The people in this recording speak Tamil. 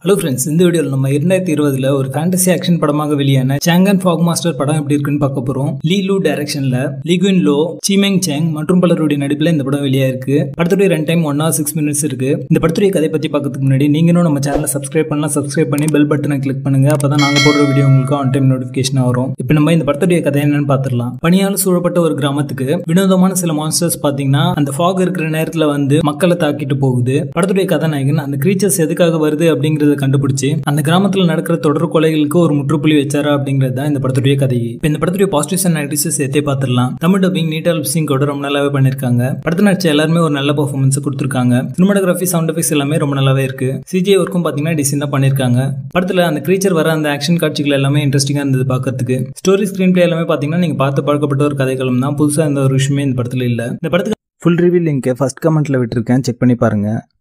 ஹலோ ஃப்ரெண்ட்ஸ் இந்த வீடியோவில் நம்ம இரண்டாயிரத்தி இருபதுல ஒரு ஃபேண்டசி ஆக்ஷன் படமாக வெளியான சாங்கன் ஃபாக் மாஸ்டர் படம் எப்படி இருக்குன்னு பார்க்க போறோம் லீ லூ டைரக்ஷன்ல லிகுயின் லோ சிமெங் சேங் மற்றும் பலருடைய நடிப்புல இந்த படம் வெளியா இருக்கு படத்துடைய ரெண்டு time one hour six minutes இருக்கு இந்த படத்துடைய கதை பத்தி பார்க்கறதுக்கு முன்னாடி நீங்களும் நம்ம சேனலை சப்ஸ்கிரைப் பண்ணலாம் சப்ஸ்கிரைப் பண்ணி பெல் பட்டனை கிளிக் பண்ணுங்க அப்பதான் நாங்க போடுற வீடியோ உங்களுக்கு ஆன் டைம் நோட்டிபிகேஷன் வரும் இப்போ நம்ம இந்த படத்துடைய கதை என்னன்னு பார்த்துடலாம் பனியால் சூழப்பட்ட ஒரு கிராமத்துக்கு வினோதமான சில மான்ஸ்டர்ஸ் பாத்தீங்கன்னா அந்த ஃபாக் இருக்கிற நேரத்துல வந்து மக்களை தாக்கிட்டு போகுது படத்துடைய கதாநாயகன் அந்த கிரீச்சர்ஸ் எதுக்காக வருது அப்படிங்கறத கண்டுபிடிச்சு அந்த கிராமத்துல நடக்கிற தொடர் கொலைகளுக்கு ஒரு முற்றுப்புள்ளி வச்சாரா அப்படிங்கிறது தான் இந்த படத்துடைய கதை இப்போ இந்த படத்துடைய பாசிட்டிவ்ஸ் அண்ட் நெகட்டிவ்ஸ் சேர்த்தே பார்த்துடலாம் தமிழ் டப்பிங் நீட்டா லிப்சிங் கூட ரொம்ப நல்லாவே பண்ணிருக்காங்க படத்துல நடிச்ச எல்லாருமே ஒரு நல்ல பர்ஃபார்மன்ஸ் கொடுத்துருக்காங்க சினிமாட்டோகிராஃபி சவுண்ட் எஃபெக்ட்ஸ் எல்லாமே ரொம்ப நல்லாவே இருக்கு சிஜிஐ ஒர்க்கும் பாத்தீங்கன்னா டிசைன் பண்ணிருக்காங்க படத்துல அந்த கிரீச்சர் வர அந்த ஆக்ஷன் காட்சிகள் எல்லாமே இன்ட்ரெஸ்டிங்கா இருந்தது பார்க்கறதுக்கு ஸ்டோரி ஸ்கிரீன் பிளே எல்லாமே பாத்தீங்கன்னா நீங்க பார்த்து பழக்கப்பட்ட ஒரு கதைகளும் தான் புதுசா இந்த ஒரு விஷயமே இந்த படத்துல இல்ல இந்த படத்துக்கு ஃபுல் ரிவ்யூ லிங்க் ஃபர்ஸ்ட் கமெண்ட்ல விட்டுருக்கேன் செக் பண்ணி பாருங்க